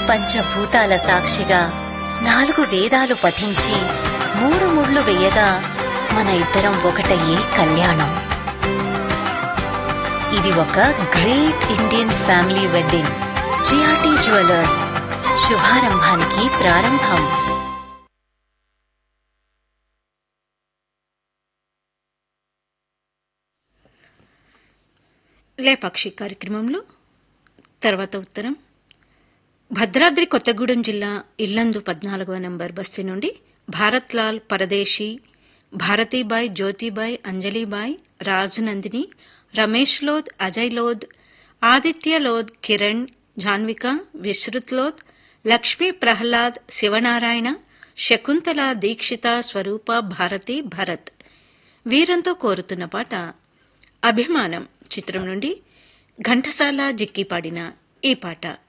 పంచభూతాల సాక్షిగా నాలుగు వేదాలు పఠించి మూడు ముళ్ళు వేయగా మన ఇద్దరం ఒకటయ్యే కళ్యాణం ఇది ఒక great Indian family wedding GRT jewellers శుభారంభానికి ప్రారంభం లేపాక్షి కార్యక్రమంలో తర్వాత ఉత్తరం భద్రాద్రి కొత్తగూడెం జిల్లా ఇల్లందు పద్నాలుగవ నంబర్ బస్తీ నుండి భారత్లాల్ పరదేశీ భారతీబాయ్ జ్యోతిబాయ్ అంజలిబాయ్ రాజనందిని రమేష్ లోద్ అజయ్ లోద్ ఆదిత్య లోద్ కిరణ్ జాన్విక విశ్రుత్ లోద్ లక్ష్మీ ప్రహ్లాద్ శివనారాయణ శకుంతల దీక్షిత స్వరూప భారతి భరత్ వీరంతో కోరుతున్న పాట అభిమానం చిత్రం నుండి ఘంటసాల జిక్కి పాడిన ఈ పాట